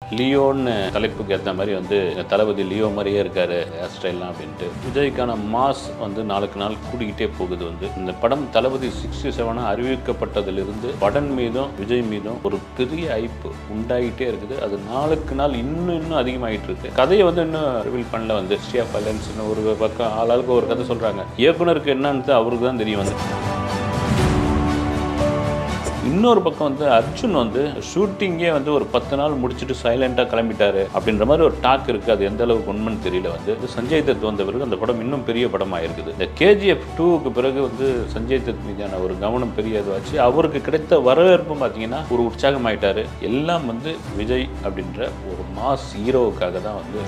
லியோன்னு தலைப்புக்கு ஏற்ற மாதிரி வந்து தளபதி லியோ மாதிரியே இருக்காரு ஹேர் ஸ்டைல்லாம் அப்படின்ட்டு விஜய்க்கான மாஸ் வந்து நாளுக்கு நாள் கூடிக்கிட்டே போகுது வந்து இந்த படம் தளபதி சிக்ஸ்டி செவனாக அறிவிக்கப்பட்டதிலிருந்து படன் மீதும் விஜய் மீதும் ஒரு பெரிய ஐப்பு உண்டாகிட்டே இருக்குது அது நாளுக்கு நாள் இன்னும் இன்னும் அதிகமாகிட்டு இருக்கு கதையை வந்து இன்னும் ரிவீல் பண்ணல வந்து ஸ்ரீ ஆஃப் அலன்ஸ்னு ஒரு பக்கம் ஆளாளுக்கு ஒரு கதை சொல்றாங்க இயக்குனருக்கு என்னன்னு அவருக்கு தான் தெரியும் வந்து இன்னொரு பக்கம் வந்து அர்ஜுன் வந்து ஷூட்டிங்கே வந்து ஒரு பத்து நாள் முடிச்சுட்டு சைலண்டாக கிளம்பிட்டாரு அப்படின்ற மாதிரி ஒரு டாக் இருக்குது அது எந்த அளவுக்கு உண்மைன்னு தெரியல வந்து இது சஞ்சய் தத் வந்த பிறகு அந்த படம் இன்னும் பெரிய படமாக இருக்குது இந்த கேஜிஎஃப் டூவுக்கு பிறகு வந்து சஞ்சய் தத் மீதான ஒரு கவனம் பெரிய இதுவாச்சு அவருக்கு கிடைத்த வரவேற்பு பார்த்தீங்கன்னா ஒரு உற்சாகமாயிட்டாரு எல்லாம் வந்து விஜய் அப்படின்ற ஒரு மாஸ் ஹீரோவுக்காக தான் வந்து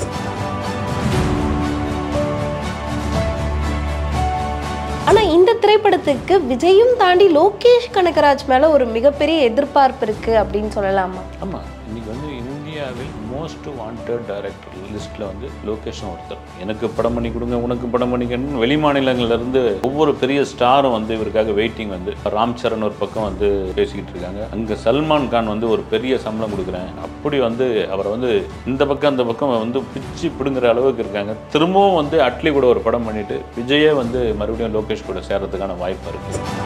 ஆனா இந்த திரைப்படத்துக்கு விஜயும் தாண்டி லோகேஷ் கனகராஜ் மேல ஒரு மிகப்பெரிய எதிர்பார்ப்பு இருக்கு அப்படின்னு சொல்லலாமா ஆமாம் இன்னைக்கு வந்து இந்தியாவில் மோஸ்ட் வாண்டட் டைரக்டர் லிஸ்ட்டில் வந்து லோகேஷன் ஒருத்தர் எனக்கு படம் பண்ணி கொடுங்க உனக்கு படம் பண்ணிக்கணும்னு வெளி மாநிலங்கள்ல இருந்து ஒவ்வொரு பெரிய ஸ்டாரும் வந்து இவருக்காக வெயிட்டிங் வந்து ராம் சரண் ஒரு பக்கம் வந்து பேசிக்கிட்டு இருக்காங்க அங்கே சல்மான் கான் வந்து ஒரு பெரிய சம்பளம் கொடுக்குறேன் அப்படி வந்து அவரை வந்து இந்த பக்கம் அந்த பக்கம் வந்து பிச்சு பிடுங்குற அளவுக்கு இருக்காங்க திரும்பவும் வந்து அட்லி கூட ஒரு படம் பண்ணிட்டு விஜயே வந்து மறுபடியும் லோகேஷ் கூட சேர்றதுக்கான வாய்ப்பு இருக்குது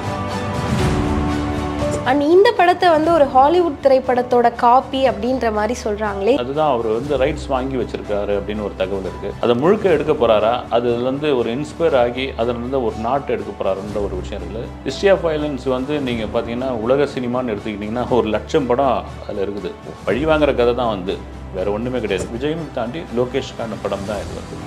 அண்ட் இந்த படத்தை வந்து ஒரு ஹாலிவுட் திரைப்படத்தோட காப்பி அப்படின்ற மாதிரி சொல்றாங்களே அதுதான் அவர் வந்து ரைட்ஸ் வாங்கி வச்சிருக்காரு அப்படின்னு ஒரு தகவல் இருக்கு அதை முழுக்க எடுக்க போறாரா அதுல இருந்து ஒரு இன்ஸ்பயர் ஆகி அதுல இருந்து ஒரு நாட்டு எடுக்க போறாருன்ற ஒரு விஷயம் இருக்குது ஹிஸ்ட்ரி ஆஃப் வயலன்ஸ் வந்து நீங்க பாத்தீங்கன்னா உலக சினிமான்னு எடுத்துக்கிட்டீங்கன்னா ஒரு லட்சம் படம் அதுல இருக்குது பழி வாங்குற கதை தான் வந்து வேற ஒண்ணுமே கிடையாது விஜயும் தாண்டி லோகேஷ்கான படம் தான் இது வந்து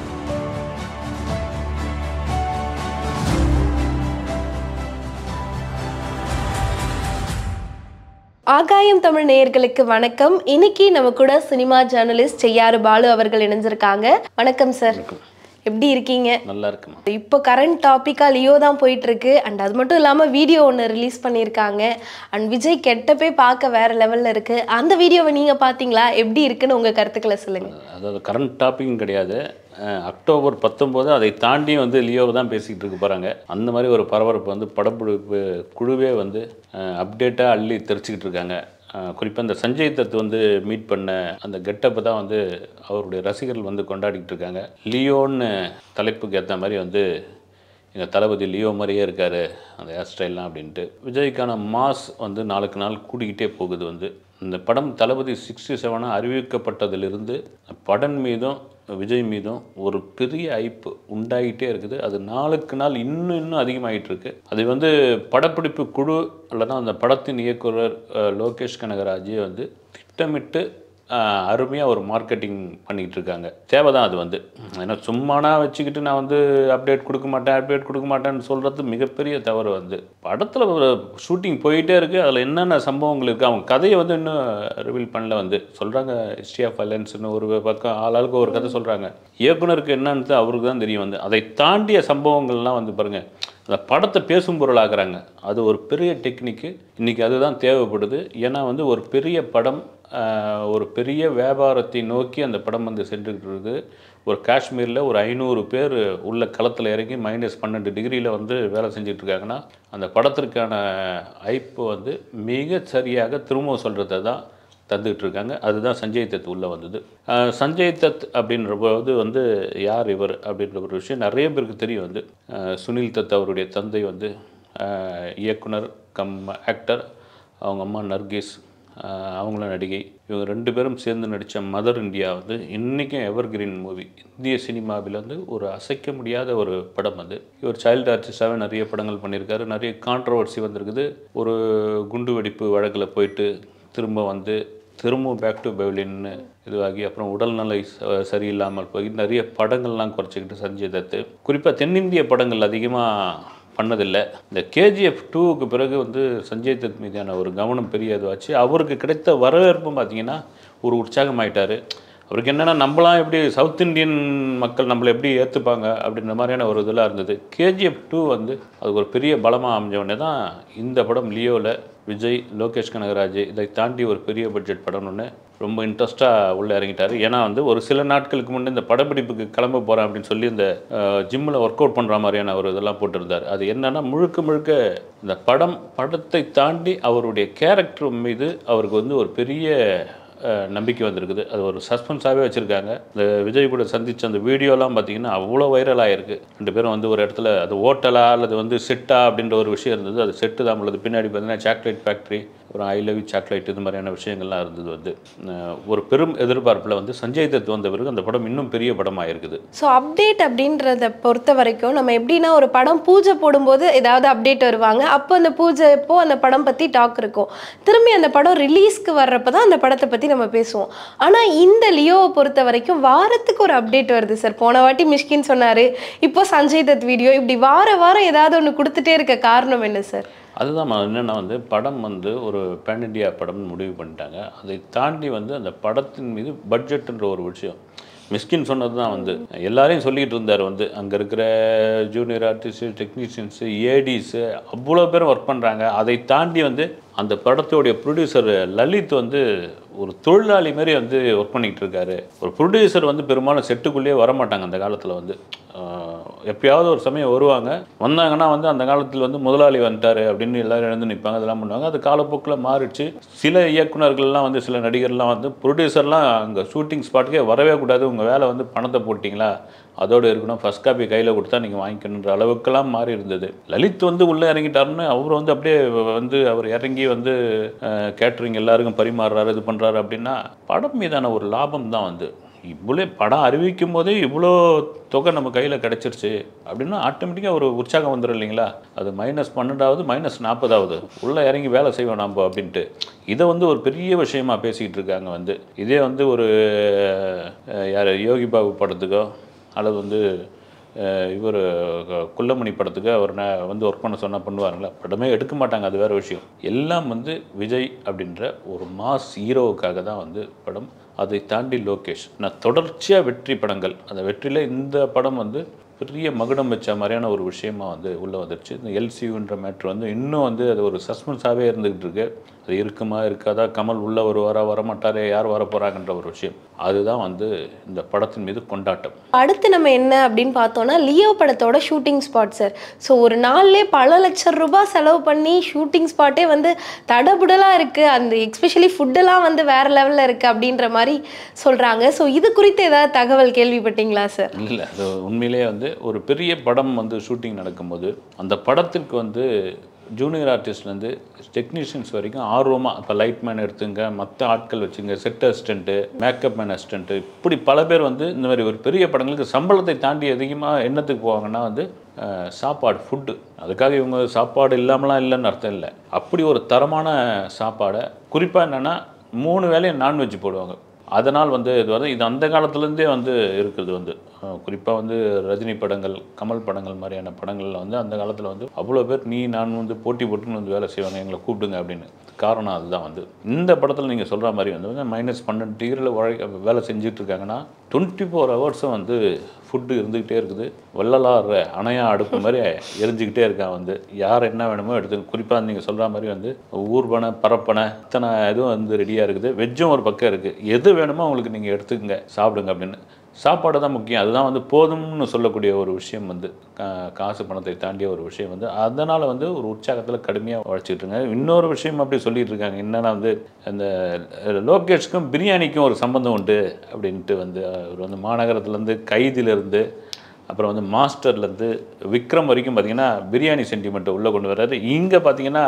ஆகாயம் தமிழ் நேயர்களுக்கு வணக்கம் இன்னைக்கு நம்ம கூட சினிமா ஜேர்னலிஸ்ட் செய்யாறு பாலு அவர்கள் இணைஞ்சிருக்காங்க வணக்கம் சார் எப்படி இருக்கீங்க நல்லா இருக்குமா இப்போ கரண்ட் டாப்பிக்காக லியோ தான் போயிட்டு இருக்கு அண்ட் அது மட்டும் இல்லாமல் வீடியோ ஒன்று ரிலீஸ் பண்ணியிருக்காங்க அண்ட் விஜய் கெட்டப்பே பார்க்க வேற லெவலில் இருக்கு அந்த வீடியோவை நீங்கள் பார்த்தீங்களா எப்படி இருக்குன்னு உங்கள் கருத்துக்களை சொல்லுங்க அதாவது கரண்ட் டாப்பிக்கும் கிடையாது அஹ் அக்டோபர் பத்தொம்போது அதை தாண்டி வந்து லியோவை தான் பேசிக்கிட்டு இருக்க போகிறாங்க அந்த மாதிரி ஒரு பரபரப்பு வந்து படப்பிடிப்பு குழுவே வந்து அப்டேட்டாக அள்ளி தெரிச்சுக்கிட்டு இருக்காங்க குறிப்பாக இந்த சஞ்சய் தத் வந்து மீட் பண்ண அந்த கெட்டப்பை தான் வந்து அவருடைய ரசிகர்கள் வந்து கொண்டாடிக்கிட்டு இருக்காங்க லியோன்னு தலைப்புக்கு ஏற்ற மாதிரி வந்து எங்கள் தளபதி லியோ மாதிரியே இருக்கார் அந்த ஹேர் ஸ்டைல்லாம் அப்படின்ட்டு விஜய்க்கான மாஸ் வந்து நாளுக்கு நாள் கூடிக்கிட்டே போகுது வந்து இந்த படம் தளபதி சிக்ஸ்டி செவனாக அறிவிக்கப்பட்டதிலிருந்து படன் மீதும் விஜய் மீதும் ஒரு பெரிய ஐப்பு உண்டாகிட்டே இருக்குது அது நாளுக்கு நாள் இன்னும் இன்னும் அதிகமாகிட்டு இருக்கு அது வந்து படப்பிடிப்பு குழு அல்லனா அந்த படத்தின் இயக்குனர் அஹ், லோகேஷ் கனகராஜே வந்து திட்டமிட்டு அருமையாக ஒரு மார்க்கெட்டிங் பண்ணிக்கிட்டு இருக்காங்க தேவை தான் அது வந்து ஏன்னா சும்மானா வச்சுக்கிட்டு நான் வந்து அப்டேட் கொடுக்க மாட்டேன் அப்டேட் கொடுக்க மாட்டேன்னு சொல்கிறது மிகப்பெரிய தவறு வந்து படத்தில் ஒரு ஷூட்டிங் போயிட்டே இருக்குது அதில் என்னென்ன சம்பவங்கள் இருக்குது அவங்க கதையை வந்து இன்னும் ரிவீல் பண்ணல வந்து சொல்கிறாங்க ஹிஸ்ட்ரி ஆஃப் வயலன்ஸ்னு ஒரு பக்கம் ஆளாளுக்கு ஒரு கதை சொல்கிறாங்க இயக்குனருக்கு என்னன்னு அவருக்கு தான் தெரியும் வந்து அதை தாண்டிய சம்பவங்கள்லாம் வந்து பாருங்கள் அந்த படத்தை பேசும் பொருளாக்குறாங்க அது ஒரு பெரிய டெக்னிக்கு இன்றைக்கி அதுதான் தேவைப்படுது ஏன்னா வந்து ஒரு பெரிய படம் ஆஹ், ஒரு பெரிய வியாபாரத்தை நோக்கி அந்த படம் வந்து சென்றுக்கிட்டு இருக்குது ஒரு காஷ்மீரில் ஒரு ஐநூறு பேர் உள்ள களத்தில் இறங்கி மைனஸ் பன்னெண்டு டிகிரியில் வந்து வேலை செஞ்சுட்டு இருக்காங்கன்னா அந்த படத்திற்கான ஐப்பு வந்து மிக சரியாக திரும்ப சொல்கிறத தான் தந்துக்கிட்டு இருக்காங்க அதுதான் சஞ்சய் தத் உள்ளே வந்தது அஹ் சஞ்சய் தத் அப்படின்ற போது வந்து யார் இவர் அப்படின்ற ஒரு விஷயம் நிறைய பேருக்கு தெரியும் வந்து அஹ் சுனில் தத் அவருடைய தந்தை வந்து அஹ் இயக்குனர் கம் ஆக்டர் அவங்க அம்மா நர்கிஸ் அஹ் அவங்களும் நடிகை இவங்க ரெண்டு பேரும் சேர்ந்து நடித்த மதர் இந்தியா வந்து இன்றைக்கும் எவர்கிரீன் மூவி இந்திய சினிமாவில் வந்து ஒரு அசைக்க முடியாத ஒரு படம் அது இவர் சைல்டு ஆர்டிஸ்டாகவே நிறைய படங்கள் பண்ணியிருக்காரு நிறைய கான்ட்ரவர்சி வந்திருக்குது ஒரு குண்டு வெடிப்பு வழக்கில் போயிட்டு திரும்ப வந்து திரும்பவும் பேக் டு பெவிலின்னு இதுவாகி அப்புறம் உடல்நிலை ச- சரியில்லாமல் போய் நிறைய படங்கள்லாம் குறைச்சிக்கிட்டு சஞ்சய் தத்து குறிப்பாக தென்னிந்திய படங்கள் அதிகமாக பண்ணதில்லை இந்த கேஜிஎஃப் டூவுக்கு பிறகு வந்து சஞ்சய் தத் மீதான ஒரு கவனம் பெரிய இதுவாச்சு அவருக்கு கிடைத்த வரவேற்பும் பார்த்தீங்கன்னா ஒரு உற்சாகமாயிட்டாரு அவருக்கு என்னென்னா நம்மளாம் எப்படி சவுத் இந்தியன் மக்கள் நம்மளை எப்படி ஏற்றுப்பாங்க அப்படின்ற மாதிரியான ஒரு இதெல்லாம் இருந்தது கேஜிஎஃப் டூ வந்து அதுக்கு ஒரு பெரிய பலமாக அமைஞ்ச தான் இந்த படம் லியோவில் விஜய் லோகேஷ் கனகராஜ் இதை தாண்டி ஒரு பெரிய பட்ஜெட் படம்னு ஒன்று ரொம்ப இன்ட்ரெஸ்ட்டாக உள்ளே இறங்கிட்டாரு ஏன்னா வந்து ஒரு சில நாட்களுக்கு முன்னே இந்த படப்பிடிப்புக்கு கிளம்ப போகிறேன் அப்படின்னு சொல்லி இந்த ஜிம்மில் ஒர்க் அவுட் பண்ணுற மாதிரியான ஒரு இதெல்லாம் போட்டிருந்தார் அது என்னன்னா முழுக்க முழுக்க இந்த படம் படத்தை தாண்டி அவருடைய கேரக்டர் மீது அவருக்கு வந்து ஒரு பெரிய அஹ், நம்பிக்கை வந்திருக்குது அது ஒரு சஸ்பென்ஸாகவே வச்சுருக்காங்க இந்த விஜய் கூட சந்திச்ச அந்த வீடியோலாம் பார்த்தீங்கன்னா அவ்வளோ வைரல் ஆயிருக்கு ரெண்டு பேரும் வந்து ஒரு இடத்துல அது ஓட்டலா அல்லது வந்து செட்டா அப்படின்ற ஒரு விஷயம் இருந்தது அது செட்டு தான் உள்ளது பின்னாடி பார்த்தீங்கன்னா சாக்லேட் ஃபேக்ட்ரி அப்புறம் ஐ லவ் சாக்லேட் இது மாதிரியான விஷயங்கள்லாம் இருந்தது வந்து அஹ், ஒரு பெரும் எதிர்பார்ப்பில் வந்து சஞ்சய் தத் வந்த பிறகு அந்த படம் இன்னும் பெரிய படமாக இருக்குது ஸோ அப்டேட் அப்படின்றத பொறுத்த வரைக்கும் நம்ம எப்படின்னா ஒரு படம் பூஜை போடும்போது ஏதாவது அப்டேட் வருவாங்க அப்போ அந்த பூஜை அப்போ அந்த படம் பற்றி டாக் இருக்கும் திரும்பி அந்த படம் ரிலீஸ்க்கு வர்றப்ப தான் அந்த படத்தை பற்றி நம்ம பேசுவோம் ஆனால் இந்த லியோவை பொறுத்த வரைக்கும் வாரத்துக்கு ஒரு அப்டேட் வருது சார் போன வாட்டி மிஷ்கின் சொன்னார் இப்போ சஞ்சய் தத் வீடியோ இப்படி வார வாரம் ஏதாவது ஒன்று கொடுத்துட்டே இருக்க காரணம் என்ன சார் அதுதான் ம- என்னன்னா வந்து படம் வந்து ஒரு பேன் இண்டியா படம்னு முடிவு பண்ணிட்டாங்க அதை தாண்டி வந்து அந்த படத்தின் மீது பட்ஜெட்டுன்ற ஒரு விஷயம் மிஸ்கின் சொன்னது தான் வந்து எல்லாரையும் சொல்லிட்டு இருந்தார் வந்து அங்கே இருக்கிற ஜூனியர் ஆர்டிஸ்ட்டு டெக்னீஷியன்ஸு ஏடிஸு அவ்வளோ பேரும் ஒர்க் பண்ணுறாங்க அதை தாண்டி வந்து அந்த படத்தோடைய ப்ரொடியூசர் லலித் வந்து ஒரு தொழிலாளி மாதிரி வந்து ஒர்க் பண்ணிக்கிட்டு இருக்காரு ஒரு ப்ரொடியூசர் வந்து பெரும்பாலும் செட்டுக்குள்ளேயே வரமாட்டாங்க அந்த காலத்தில் வந்து ஆஹ் எப்பயாவது ஒரு சமயம் வருவாங்க வந்தாங்கன்னா வந்து அந்த காலத்தில் வந்து முதலாளி வந்துட்டாரு அப்படின்னு எல்லாரும் எழுந்து நிற்பாங்க அதெல்லாம் பண்ணுவாங்க அது காலப்போக்கில் மாறிடுச்சு சில இயக்குனர்கள்லாம் வந்து சில நடிகர்லாம் வந்து ப்ரொடியூசர்லாம் அங்கே ஷூட்டிங் ஸ்பாட்டுக்கே வரவே கூடாது உங்கள் வேலை வந்து பணத்தை போட்டிங்களா அதோடு இருக்கணும் ஃபர்ஸ்ட் காப்பி கையில் கொடுத்தா நீங்கள் வாங்கிக்கணுன்ற அளவுக்கெல்லாம் மாறி இருந்தது லலித் வந்து உள்ளே இறங்கிட்டாருன்னு அவர் வந்து அப்படியே வந்து அவர் இறங்கி வந்து கேட்ரிங் எல்லாருக்கும் பரிமாறுறாரு இது பண்ணுறாரு அப்படின்னா படம் மீதான ஒரு லாபம் தான் வந்து இவ்வளோ படம் அறிவிக்கும் போதே இவ்வளோ தொகை நம்ம கையில் கிடச்சிருச்சு அப்படின்னா ஆட்டோமேட்டிக்காக ஒரு உற்சாகம் வந்துடும் இல்லைங்களா அது மைனஸ் பன்னெண்டாவது மைனஸ் நாற்பதாவது உள்ளே இறங்கி வேலை செய்வோம் நம்ம அப்படின்ட்டு இதை வந்து ஒரு பெரிய விஷயமா பேசிக்கிட்டு இருக்காங்க வந்து இதே வந்து ஒரு அஹ், யார் யோகி பாபு படத்துக்கோ அல்லது வந்து இவர் குள்ளமணி படத்துக்கு அவர் ந- வந்து ஒர்க் பண்ண சொன்னால் பண்ணுவாருங்களா படமே எடுக்க மாட்டாங்க அது வேற விஷயம் எல்லாம் வந்து விஜய் அப்படின்ற ஒரு மாஸ் ஹீரோவுக்காக தான் வந்து படம் அதை தாண்டி லோகேஷ் நான் தொடர்ச்சியாக வெற்றி படங்கள் அந்த வெற்றியில் இந்த படம் வந்து பெரிய மகுடம் வச்ச மாதிரியான ஒரு விஷயமா வந்து உள்ளே வந்துருச்சு இந்த எல்சியூன்ற மேட்ரு வந்து இன்னும் வந்து அது ஒரு சஸ்பென்ஸாகவே இருந்துகிட்டு இருக்கு அது இருக்குமா இருக்காதா கமல் உள்ளே வருவாரா வரமாட்டாரே யார் வர போகிறாங்கன்ற ஒரு விஷயம் அதுதான் வந்து இந்த படத்தின் மீது கொண்டாட்டம் அடுத்து நம்ம என்ன அப்படின்னு பார்த்தோம்னா லியோ படத்தோட ஷூட்டிங் ஸ்பாட் சார் ஸோ ஒரு நாள்லே பல லட்சம் ரூபாய் செலவு பண்ணி ஷூட்டிங் ஸ்பாட்டே வந்து தடபுடலாக இருக்குது அந்த எக்ஸ்பெஷலி ஃபுட்டெல்லாம் வந்து வேற லெவலில் இருக்குது அப்படின்ற மாதிரி சொல்கிறாங்க ஸோ இது குறித்து ஏதாவது தகவல் கேள்விப்பட்டீங்களா சார் இல்லை அது உண்மையிலேயே வந்து ஒரு பெரிய படம் வந்து ஷூட்டிங் நடக்கும்போது அந்த படத்திற்கு வந்து ஜூனியர் ஆர்டிஸ்ட்லேருந்து டெக்னீஷியன்ஸ் வரைக்கும் ஆர்வமாக இப்போ லைட் மேன் எடுத்துங்க மற்ற ஆட்கள் வச்சுங்க set assistant makeup man assistant இப்படி பல பேர் வந்து இந்த மாதிரி ஒரு பெரிய படங்களுக்கு சம்பளத்தை தாண்டி அதிகமாக என்னத்துக்கு போவாங்கன்னா வந்து அஹ், சாப்பாடு ஃபுட்டு அதுக்காக இவங்க சாப்பாடு இல்லாமலாம் இல்லைன்னு அர்த்தம் இல்லை அப்படி ஒரு தரமான சாப்பாடை குறிப்பாக என்னென்னா மூணு வேளையும் நான்வெஜ் போடுவாங்க அதனால் வந்து இது வந்து இது அந்த காலத்துலேருந்தே வந்து இருக்குது வந்து குறிப்பாக வந்து ரஜினி படங்கள் கமல் படங்கள் மாதிரியான படங்களில் வந்து அந்த காலத்தில் வந்து அவ்வளோ பேர் நீ நான் வந்து போட்டி போட்டுன்னு வந்து வேலை செய்வாங்க எங்களை கூப்பிடுங்க அப்படின்னு காரணம் அதுதான் வந்து இந்த படத்தில் நீங்கள் சொல்கிற மாதிரி வந்து மைனஸ் பன்னெண்டு டிகிரியில் உழை வேலை செஞ்சுட்டு இருக்காங்கன்னா டுவெண்ட்டி ஃபோர் ஹவர்ஸும் வந்து ஃபுட்டு இருந்துக்கிட்டே இருக்குது வள்ளலார் அணையா அடுப்பு மாதிரி எரிஞ்சுக்கிட்டே இருக்கான் வந்து யார் என்ன வேணுமோ எடுத்து குறிப்பாக நீங்கள் சொல்கிற மாதிரி வந்து ஊர்வனை பரப்பனை இத்தனை இதுவும் வந்து ரெடியாக இருக்குது வெஜ்ஜும் ஒரு பக்கம் இருக்குது எது வேணுமோ அவங்களுக்கு நீங்கள் எடுத்துக்கங்க சாப்பிடுங்க அப்படின்னு சாப்பாடு தான் முக்கியம் அதுதான் வந்து போதும்னு சொல்லக்கூடிய ஒரு விஷயம் வந்து கா- காசு பணத்தை தாண்டிய ஒரு விஷயம் வந்து அதனால் வந்து ஒரு உற்சாகத்தில் கடுமையாக உழைச்சிட்டு இருக்காங்க இன்னொரு விஷயம் அப்படி சொல்லிட்டு இருக்காங்க என்னன்னா வந்து அந்த லோகேஷ்க்கும் பிரியாணிக்கும் ஒரு சம்பந்தம் உண்டு அப்படின்ட்டு வந்து அவர் வந்து மாநகரத்துலேருந்து கைதிலிருந்து அப்புறம் வந்து மாஸ்டர்லேருந்து விக்ரம் வரைக்கும் பார்த்தீங்கன்னா பிரியாணி சென்டிமெண்ட்டை உள்ளே கொண்டு வர்றாரு இங்கே பார்த்தீங்கன்னா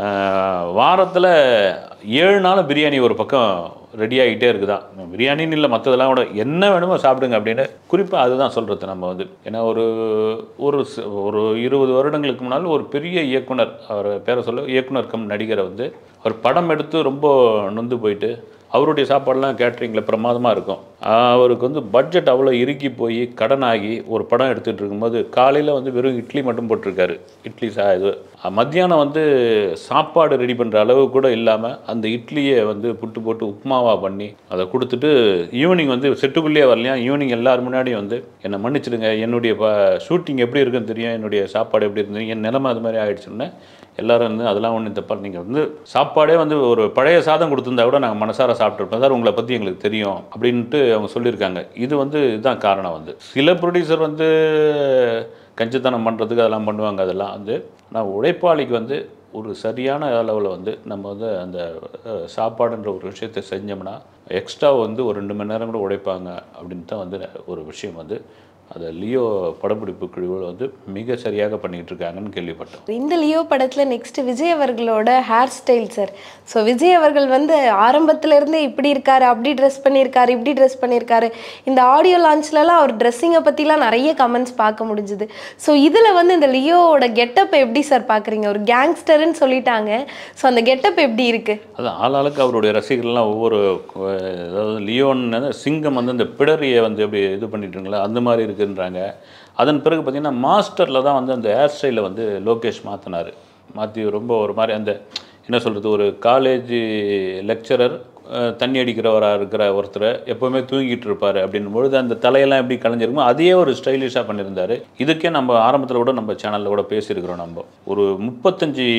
வாரத்தில் ஏழு நாளும் பிரியாணி ஒரு பக்கம் ரெடி ஆகிட்டே இருக்குதான் பிரியாணின்னு இல்லை மற்றதெல்லாம் கூட என்ன வேணுமோ சாப்பிடுங்க அப்படின்னு குறிப்பாக அதுதான் சொல்கிறது நம்ம வந்து ஏன்னா ஒரு ஒரு ச- ஒரு இருபது வருடங்களுக்கு முன்னால் ஒரு பெரிய இயக்குனர் அவர் பேரை சொல்ல இயக்குனர் கம் நடிகரை வந்து அவர் படம் எடுத்து ரொம்ப நொந்து போயிட்டு அவருடைய சாப்பாடெல்லாம் கேட்ரிங்கில் பிரமாதமாக இருக்கும் அவருக்கு வந்து பட்ஜெட் அவ்வளோ இறுக்கி போய் கடனாகி ஒரு படம் எடுத்துகிட்டு இருக்கும்போது காலையில் வந்து வெறும் இட்லி மட்டும் போட்டிருக்காரு இட்லி சா இது மத்தியானம் வந்து சாப்பாடு ரெடி பண்ணுற அளவு கூட இல்லாமல் அந்த இட்லியை வந்து புட்டு போட்டு உப்புமாவா பண்ணி அதை கொடுத்துட்டு ஈவினிங் வந்து செட்டுக்குள்ளேயே வரலையா ஈவினிங் எல்லாரும் முன்னாடியும் வந்து என்னை மன்னிச்சிடுங்க என்னுடைய ஷூட்டிங் எப்படி இருக்குன்னு தெரியும் என்னுடைய சாப்பாடு எப்படி இருந்தது என் நிலைமை அது மாதிரி ஆயிடுச்சுன்னு எல்லாரும் வந்து அதெல்லாம் ஒன்றும் தப்பா நீங்கள் வந்து சாப்பாடே வந்து ஒரு பழைய சாதம் கொடுத்துருந்தா கூட நாங்கள் மனசார சாப்பிட்ருப்போம் சார் உங்களை பற்றி எங்களுக்கு தெரியும் அப்படின்ட்டு அவங்க சொல்லியிருக்காங்க இது வந்து இதுதான் காரணம் வந்து சில ப்ரொடியூசர் வந்து கஞ்சித்தனம் பண்ணுறதுக்கு அதெல்லாம் பண்ணுவாங்க அதெல்லாம் வந்து ஆனால் உழைப்பாளிக்கு வந்து ஒரு சரியான அளவில் வந்து நம்ம வந்து அந்த அஹ், சாப்பாடுன்ற ஒரு விஷயத்தை செஞ்சோம்னா எக்ஸ்ட்ரா வந்து ஒரு ரெண்டு மணி நேரம் கூட உழைப்பாங்க அப்படின்னு தான் வந்து ஒரு விஷயம் வந்து அதை லியோ படப்பிடிப்பு குழுவில் வந்து மிக சரியாக பண்ணிக்கிட்டு இருக்காங்கன்னு கேள்விப்பட்டோம் இந்த லியோ படத்துல நெக்ஸ்ட் விஜய் அவர்களோட hair style sir so Vijay அவர்கள் வந்து ஆரம்பத்துல இருந்தே இப்படி இருக்காரு அப்படி ட்ரெஸ் பண்ணியிருக்காரு இப்படி ட்ரெஸ் பண்ணியிருக்காரு இந்த ஆடியோ லான்ச்லலாம் அவர் ட்ரெஸ்ஸிங்கை பற்றிலாம் நிறைய கமெண்ட்ஸ் பார்க்க முடிஞ்சுது ஸோ இதில் வந்து இந்த லியோவோட கெட்டப் எப்படி சார் பார்க்குறீங்க ஒரு கேங்ஸ்டர்னு சொல்லிட்டாங்க ஸோ அந்த கெட்டப் எப்படி இருக்கு அது ஆளாளுக்கு அவருடைய ரசிகர்கள்லாம் ஒவ்வொரு அஹ், அதாவது லியோன் சிங்கம் வந்து இந்த பிடரியை வந்து எப்படி இது பண்ணிட்டுங்களா அந்த மாதிரி இருக்குன்றாங்க அதன் பிறகு பார்த்தீங்கன்னா மாஸ்டரில் தான் வந்து அந்த ஹேர் ஸ்டைலை வந்து லோகேஷ் மாற்றினார் மாற்றி ரொம்ப ஒரு மாதிரி அந்த என்ன சொல்கிறது ஒரு காலேஜ் லெக்சரர் தண்ணி அடிக்கிறவராக இருக்கிற ஒருத்தர் எப்போவுமே தூங்கிட்டு இருப்பார் அப்படின்னும் பொழுது அந்த தலையெல்லாம் எப்படி கலைஞ்சிருக்குமோ அதையே ஒரு ஸ்டைலிஷாக பண்ணியிருந்தார் இதுக்கே நம்ம ஆரம்பத்தில் கூட நம்ம சேனலில் கூட பேசியிருக்கிறோம் நம்ம ஒரு முப்பத்தஞ்சு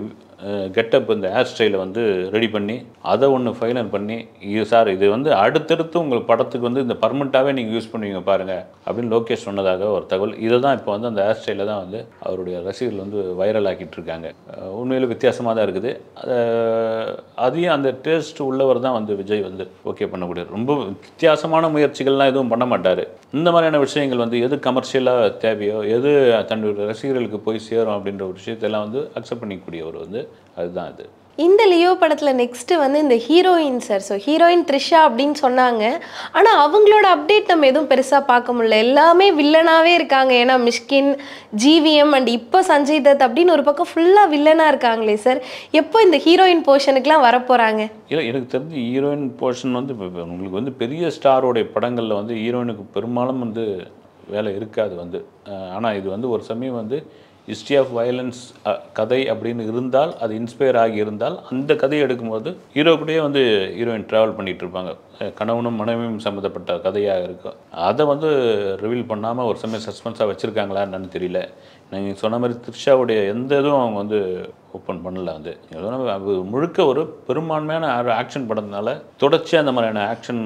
கெட்டப் இந்த ஹேர் ஸ்டைலை வந்து ரெடி பண்ணி அதை ஒன்று ஃபைனல் பண்ணி இது சார் இது வந்து அடுத்தடுத்து உங்கள் படத்துக்கு வந்து இந்த பர்மனெண்ட்டாகவே நீங்கள் யூஸ் பண்ணுவீங்க பாருங்கள் அப்படின்னு லோகேஷ் சொன்னதாக ஒரு தகவல் இதை தான் இப்போ வந்து அந்த ஹேர் ஸ்டைலை தான் வந்து அவருடைய ரசிகர்கள் வந்து வைரல் ஆக்கிட்டு இருக்காங்க அஹ் உண்மையில வித்தியாசமாக தான் இருக்குது அதை அதையும் அந்த டேஸ்ட் உள்ளவர் தான் வந்து விஜய் வந்து ஓகே பண்ணக்கூடியது ரொம்ப வித்தியாசமான முயற்சிகள்லாம் எதுவும் பண்ண மாட்டார் இந்த மாதிரியான விஷயங்கள் வந்து எது கமர்ஷியலாக தேவையோ எது தன்னுடைய ரசிகர்களுக்கு போய் சேரும் அப்படின்ற ஒரு விஷயத்தெல்லாம் வந்து அக்செப்ட் பண்ணிக்கூடியவர் வந்து அதுதான் இது இந்த லியோ படத்துல நெக்ஸ்ட் வந்து இந்த heroine sir so heroine Trisha அப்படின்னு சொன்னாங்க ஆனா அவங்களோட அப்டேட் நம்ம எதுவும் பெருசா பார்க்க முடியல எல்லாமே வில்லனாவே இருக்காங்க ஏன்னா மிஷ்கின் ஜிவிஎம் அண்ட் இப்போ சஞ்சய் தத் அப்படின்னு ஒரு பக்கம் ஃபுல்லா வில்லனா இருக்காங்களே சார் எப்போ இந்த ஹீரோயின் போர்ஷனுக்குலாம் வரப்போறாங்க இல்லை எனக்கு தெரிஞ்சு ஹீரோயின் போர்ஷன் வந்து இப்ப- இப்ப உங்களுக்கு வந்து பெரிய ஸ்டாரோடைய படங்களில் வந்து ஹீரோயினுக்கு பெரும்பாலும் வந்து வேலை இருக்காது வந்து ஆனால் இது வந்து ஒரு சமயம் வந்து ஹிஸ்ட்ரி ஆஃப் வயலன்ஸ் கதை அப்படின்னு இருந்தால் அது இன்ஸ்பயர் ஆகி இருந்தால் அந்த கதையை எடுக்கும்போது ஹீரோ கூடயே வந்து ஹீரோயின் ட்ராவல் பண்ணிட்டு இருப்பாங்க அஹ் கணவனும் மனைவியும் சம்மந்தப்பட்ட கதையாக இருக்கும் அதை வந்து ரிவீல் பண்ணாமல் ஒரு சமயம் சஸ்பென்ஸாக வச்சுருக்காங்களா என்னன்னு தெரியல நீங்கள் சொன்ன மாதிரி த்ரிஷாவுடைய எந்த இதுவும் அவங்க வந்து ஓப்பன் பண்ணல வந்து நீங்க சொன்ன மாதிரி அது முழுக்க ஒரு பெரும்பான்மையான ஆக்ஷன் படத்தினால தொடர்ச்சியாக அந்த மாதிரியான ஆக்ஷன்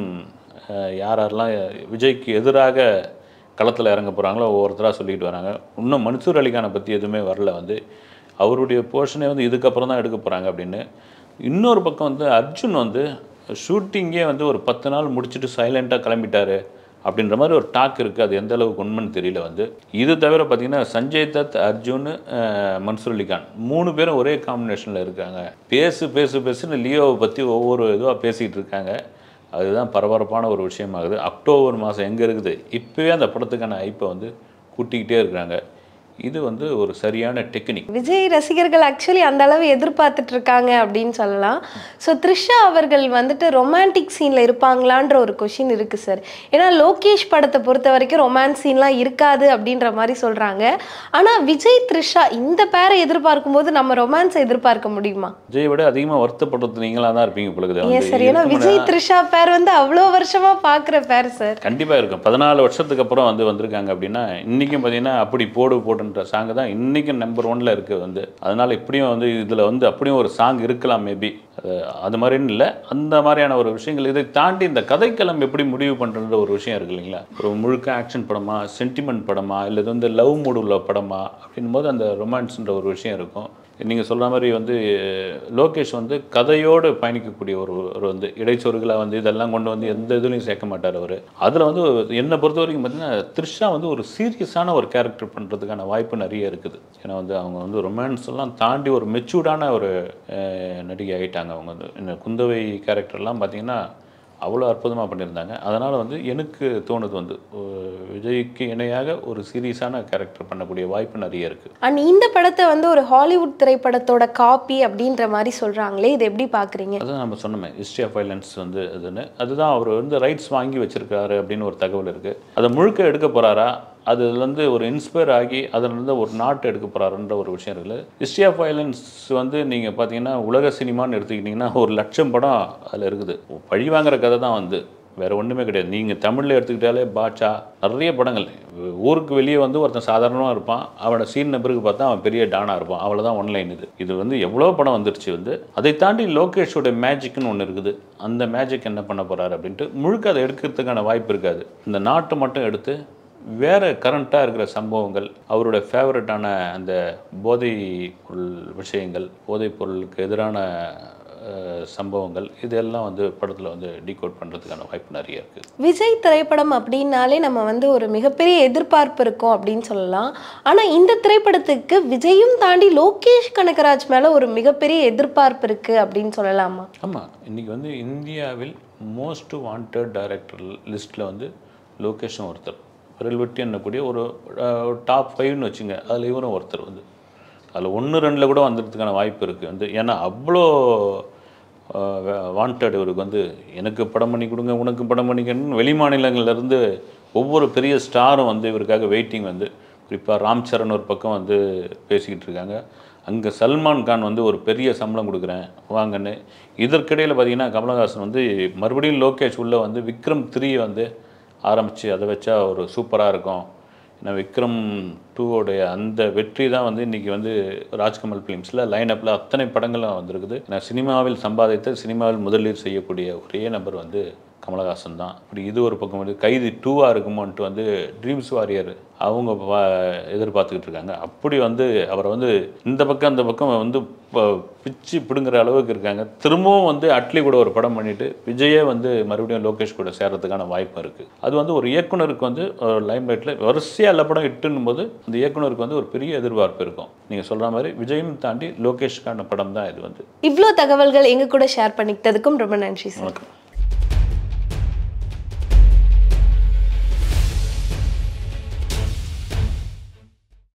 யாரெல்லாம் விஜய்க்கு எதிராக களத்தில் இறங்க போகிறாங்களோ ஒவ்வொருத்தராக சொல்லிட்டு வராங்க இன்னும் மன்சூர் அலிகானை பற்றி எதுவுமே வரல வந்து அவருடைய போர்ஷனே வந்து இதுக்கப்புறம் தான் எடுக்க போகிறாங்க அப்படின்னு இன்னொரு பக்கம் வந்து அர்ஜுன் வந்து ஷூட்டிங்கே வந்து ஒரு பத்து நாள் முடிச்சுட்டு சைலண்ட்டாக கிளம்பிட்டாரு அப்படின்ற மாதிரி ஒரு டாக் இருக்குது அது எந்த அளவுக்கு உண்மைன்னு தெரியல வந்து இது தவிர பார்த்தீங்கன்னா சஞ்சய் தத் அர்ஜுன் அஹ், மன்சூர் அலிகான் மூணு பேரும் ஒரே காம்பினேஷனில் இருக்காங்க பேசு பேசு பேசுன்னு லியோவை பற்றி ஒவ்வொரு இதுவாக பேசிகிட்டு இருக்காங்க அதுதான் பரபரப்பான ஒரு விஷயமாகுது அக்டோபர் மாதம் எங்கே இருக்குது இப்போவே அந்த படத்துக்கான ஐப்பை வந்து கூட்டிக்கிட்டே இருக்கிறாங்க இது வந்து ஒரு சரியான டெக்னிக் விஜய் ரசிகர்கள் ஆக்சுவலி அந்த அளவு எதிர்பார்த்துட்டு இருக்காங்க அப்படின்னு சொல்லலாம் ஸோ த்ரிஷா அவர்கள் வந்துட்டு ரொமான்டிக் சீனில் இருப்பாங்களான்ற ஒரு கொஷின் இருக்கு சார் ஏன்னா லோகேஷ் படத்தை பொறுத்த வரைக்கும் ரொமான்ஸ் சீன்லாம் இருக்காது அப்படின்ற மாதிரி சொல்றாங்க ஆனா விஜய் த்ரிஷா இந்த பேரை எதிர்பார்க்கும் போது நம்ம ரொமான்ஸை எதிர்பார்க்க முடியுமா விஜயை விட அதிகமாக வருத்தப்படுறது நீங்களாக தான் இருப்பீங்க பொழுது ஏன் சார் ஏன்னா விஜய் த்ரிஷா பேர் வந்து அவ்வளோ வருஷமா பார்க்குற பேர் சார் கண்டிப்பாக இருக்கும் பதினாலு வருஷத்துக்கு அப்புறம் வந்து வந்திருக்காங்க அப்படின்னா இன்றைக்கும் பார்த்தீங்கன்னா அப்படி போடு போடுன்ற சாங்கு தான் இன்றைக்கும் நம்பர் ஒன்ல இருக்குது வந்து அதனால் இப்படியும் வந்து இதில் வந்து அப்படியும் ஒரு சாங் இருக்கலாம் மேபி அது மாதிரின்னு இல்லை அந்த மாதிரியான ஒரு விஷயங்கள் இதை தாண்டி இந்த கதைக்களம் எப்படி முடிவு பண்ணுற ஒரு விஷயம் இருக்கு இல்லைங்களா ஒரு முழுக்க ஆக்ஷன் படமா சென்டிமெண்ட் படமா இல்லை இது வந்து லவ் மூடு உள்ள படமா அப்படின்னும் போது அந்த ரொமான்ஸ்ன்ற ஒரு விஷயம் இருக்கும் நீங்கள் சொல்கிற மாதிரி வந்து லோகேஷ் வந்து கதையோடு பயணிக்கக்கூடிய ஒரு ஒரு வந்து இடைச்சொருகளை வந்து இதெல்லாம் கொண்டு வந்து எந்த இதுலையும் சேர்க்க மாட்டார் அவர் அதில் வந்து என்னை பொறுத்த வரைக்கும் பார்த்தீங்கன்னா த்ரிஷா வந்து ஒரு சீரியஸான ஒரு கேரக்டர் பண்ணுறதுக்கான வாய்ப்பு நிறைய இருக்குது ஏன்னா வந்து அவங்க வந்து ரொமான்ஸ் எல்லாம் தாண்டி ஒரு மெச்சூர்டான ஒரு அஹ், நடிகை ஆகிட்டாங்க அவங்க வந்து இந்த குந்தவை கேரக்டர்லாம் பார்த்தீங்கன்னா அவ்வளோ அற்புதமாக பண்ணியிருந்தாங்க அதனால் வந்து எனக்கு தோணுது வந்து அஹ், விஜய்க்கு இணையாக ஒரு சீரியஸான கேரக்டர் பண்ணக்கூடிய வாய்ப்பு நிறைய இருக்குது அண்ட் இந்த படத்தை வந்து ஒரு ஹாலிவுட் திரைப்படத்தோட காப்பி அப்படின்ற மாதிரி சொல்றாங்களே இது எப்படி பார்க்குறீங்க அதுதான் நம்ம சொன்னோமே ஹிஸ்ட்ரி ஆஃப் வைலன்ஸ் வந்து அதுன்னு அதுதான் அவர் வந்து ரைட்ஸ் வாங்கி வச்சிருக்காரு அப்படின்னு ஒரு தகவல் இருக்குது அதை முழுக்க எடுக்க போகிறாரா அதுலேருந்து ஒரு இன்ஸ்பயர் ஆகி அதுலேருந்து ஒரு நாட்டு எடுக்க போகிறாருன்ற ஒரு விஷயம் இருக்குது ஹிஸ்ட்ரி ஆஃப் வைலன்ஸ் வந்து நீங்கள் பார்த்தீங்கன்னா உலக சினிமான்னு எடுத்துக்கிட்டிங்கன்னா ஒரு லட்சம் படம் அதில் இருக்குது பழி வாங்குற கதை தான் வந்து வேற ஒன்றுமே கிடையாது நீங்கள் தமிழில் எடுத்துக்கிட்டாலே பாட்சா நிறைய படங்கள் ஊருக்கு வெளியே வந்து ஒருத்தன் சாதாரணமாக இருப்பான் அவனை சீன் பிறகு பார்த்தா அவன் பெரிய டானாக இருப்பான் அவ்வளோதான் ஒன்லைன் இது இது வந்து எவ்வளோ படம் வந்துருச்சு வந்து அதை தாண்டி லோகேஷோட மேஜிக்னு ஒன்று இருக்குது அந்த மேஜிக் என்ன பண்ண போகிறாரு அப்படின்ட்டு முழுக்க அதை எடுக்கிறதுக்கான வாய்ப்பு இருக்காது இந்த நாட்டை மட்டும் எடுத்து வேறு கரண்ட்டாக இருக்கிற சம்பவங்கள் அவரோட ஃபேவரட்டான அந்த போதை பொருள் விஷயங்கள் போதைப் பொருளுக்கு எதிரான அஹ், சம்பவங்கள் இதெல்லாம் வந்து படத்தில் வந்து டீகோட் பண்ணுறதுக்கான வாய்ப்பு நிறைய இருக்குது விஜய் திரைப்படம் அப்படின்னாலே நம்ம வந்து ஒரு மிகப்பெரிய எதிர்பார்ப்பு இருக்கும் அப்படின்னு சொல்லலாம் ஆனா இந்த திரைப்படத்துக்கு விஜயும் தாண்டி லோகேஷ் கனகராஜ் மேல ஒரு மிகப்பெரிய எதிர்பார்ப்பு இருக்கு அப்படின்னு சொல்லலாமா ஆமாம் இன்றைக்கி வந்து இந்தியாவில் மோஸ்ட் வாண்டட் டைரக்டர் லிஸ்ட்டில் வந்து லோகேஷும் ஒருத்தர் விரல் வெட்டி எண்ணக்கூடிய ஒரு டாப் ஃபைவ்னு வச்சுங்க அதில் இவரும் ஒருத்தர் வந்து அதில் ஒன்று ரெண்டில் கூட வந்துடுறதுக்கான வாய்ப்பு இருக்குது வந்து ஏன்னா அவ்வளோ வாண்டட் இவருக்கு வந்து எனக்கு படம் பண்ணி கொடுங்க உனக்கு படம் பண்ணிக்கணும்னு வெளி மாநிலங்கள்லேருந்து ஒவ்வொரு பெரிய ஸ்டாரும் வந்து இவருக்காக வெயிட்டிங் வந்து குறிப்பாக ராம் சரண் ஒரு பக்கம் வந்து பேசிக்கிட்டு இருக்காங்க அங்கே சல்மான் கான் வந்து ஒரு பெரிய சம்பளம் கொடுக்குறேன் வாங்கன்னு இதற்கிடையில் பார்த்தீங்கன்னா கமலஹாசன் வந்து மறுபடியும் லோகேஷ் உள்ள வந்து விக்ரம் த்ரீ வந்து ஆரம்பித்து அதை வச்சா ஒரு சூப்பராக இருக்கும் ஏன்னா விக்ரம் டூவோடைய அந்த வெற்றி தான் வந்து இன்றைக்கி வந்து ராஜ்கமல் ஃபிலிம்ஸில் லைனப்பில் அத்தனை படங்களும் வந்திருக்குது ஏன்னா சினிமாவில் சம்பாதித்த சினிமாவில் முதலீடு செய்யக்கூடிய ஒரே நபர் வந்து கமலஹாசன் தான் இப்படி இது ஒரு பக்கம் வந்து கைது டூவாக இருக்குமோன்ட்டு வந்து ட்ரீம்ஸ் வாரியர் அவங்க வா- எதிர்பார்த்துக்கிட்டு இருக்காங்க அப்படி வந்து அவரை வந்து இந்த பக்கம் அந்த பக்கம் வந்து ப- பிச்சு பிடுங்குற அளவுக்கு இருக்காங்க திரும்பவும் வந்து அட்லி கூட ஒரு படம் பண்ணிட்டு விஜயே வந்து மறுபடியும் லோகேஷ் கூட சேர்றதுக்கான வாய்ப்பு இருக்குது அது வந்து ஒரு இயக்குனருக்கு வந்து லைம் லைட்டில் வரிசையாக எல்லா படம் இட்டுன்னும் போது அந்த இயக்குனருக்கு வந்து ஒரு பெரிய எதிர்பார்ப்பு இருக்கும் நீங்கள் சொல்கிற மாதிரி விஜயும் தாண்டி லோகேஷ்கான படம் தான் இது வந்து இவ்வளோ தகவல்கள் எங்க கூட ஷேர் பண்ணிக்கிட்டதுக்கும் ரொம்ப நன்றி சார் வணக்கம்